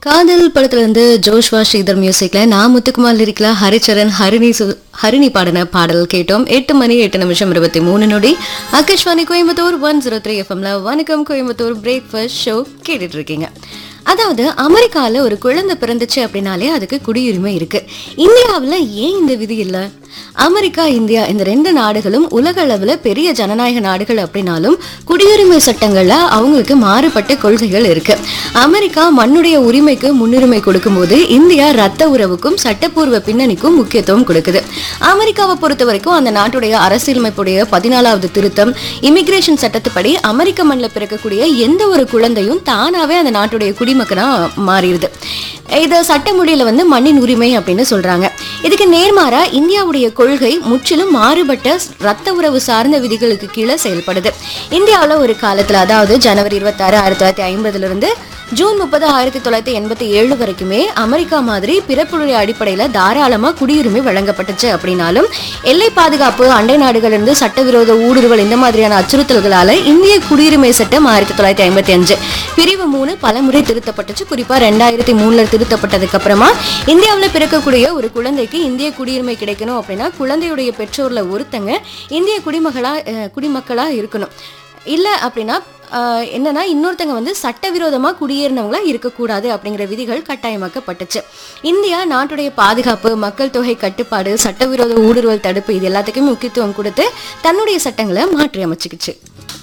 காதல் படத்துல இருந்து ஜோஷ்வா ஸ்ரீதர் மியூசிக்ல நான் முத்துக்குமார் லிரிக்ல ஹரிச்சரன் ஹரிணி சு- ஹரிணி பாடின பாடல் கேட்டோம் எட்டு மணி எட்டு நிமிஷம் இருபத்தி மூணு நொடி Akashvani Coimbatore one zero three எஃப்எம்ல வணக்கம் கோயம்புத்தூர் பிரேக்ஃபாஸ்ட் ஷோ கேட்டுட்டு இருக்கீங்க அதாவது அமெரிக்கால ஒரு குழந்தை பிறந்துச்சு அப்படின்னாலே அதுக்கு குடியுரிமை இருக்கு இந்தியாவுல ஏன் இந்த விதி இல்லை அமெரிக்கா இந்தியா இந்த ரெண்டு நாடுகளும் உலக அளவுல பெரிய ஜனநாயக நாடுகள் அப்படின்னாலும் குடியுரிமை சட்டங்கள்ல அவங்களுக்கு மாறுபட்ட கொள்கைகள் இருக்கு அமெரிக்கா மண்ணுடைய உரிமைக்கு முன்னுரிமை கொடுக்கும்போது இந்தியா ரத்த உறவுக்கும் சட்டப்பூர்வ பின்னணிக்கும் முக்கியத்துவம் கொடுக்குது அமெரிக்காவை பொறுத்த வரைக்கும் அந்த நாட்டுடைய அரசியலமைப்புடைய பதினாலாவது திருத்தம் இமிகிரேஷன் சட்டத்துப்படி அமெரிக்க மண்ணில் பிறக்கக்கூடிய எந்த ஒரு குழந்தையும் தானாவே அந்த நாட்டுடைய குடிமக்கனா மாறிடுது இது சட்டமொழியில வந்து மண்ணின் உரிமை அப்படின்னு சொல்றாங்க இதுக்கு நேர்மாறா இந்தியாவுடைய கொள்கை முற்றிலும் மாறுபட்ட ரத்த உறவு சார்ந்த விதிகளுக்கு கீழே செயல்படுது இந்தியாவில் ஒரு காலத்துல அதாவது ஜனவரி இருபத்தாறு ஆயிரத்தி தொள்ளாயிரத்தி ஐம்பதுல இருந்து ஜூன் முப்பது ஆயிரத்தி தொள்ளாயிரத்தி எண்பத்தி ஏழு வரைக்குமே அமெரிக்கா மாதிரி பிறப்புடைய அடிப்படையில தாராளமா குடியுரிமை வழங்கப்பட்டுச்சு அப்படின்னாலும் எல்லை பாதுகாப்பு அண்டை நாடுகள் இருந்து சட்டவிரோத ஊடுருவல் இந்த மாதிரியான அச்சுறுத்தல்களால இந்திய குடியுரிமை சட்டம் ஆயிரத்தி தொள்ளாயிரத்தி ஐம்பத்தி அஞ்சு பிரிவு மூணு பலமுறை திருத்தப்பட்டுச்சு குறிப்பா ரெண்டாயிரத்தி மூணுல திருத்தப்பட்டதுக்கு அப்புறமா இந்தியாவில் பிறக்கக்கூடிய ஒரு குழந்தைக்கு இந்திய குடியுரிமை கிடைக்கணும் அப்படின்னா குழந்தையுடைய பெற்றோர்ல ஒருத்தங்க இந்திய குடிமகளா அஹ், குடிமக்களா இருக்கணும் இல்லை அப்படின்னா ஆஹ், என்னன்னா இன்னொருத்தங்க வந்து சட்டவிரோதமாக குடியேறினவங்களா இருக்கக்கூடாது அப்படிங்கிற விதிகள் கட்டாயமாக்கப்பட்டுச்சு இந்தியா நாட்டுடைய பாதுகாப்பு மக்கள் தொகை கட்டுப்பாடு சட்டவிரோத ஊடுருவல் தடுப்பு இது எல்லாத்துக்குமே முக்கியத்துவம் கொடுத்து தன்னுடைய சட்டங்களை மாற்றி அமைச்சுக்கிச்சு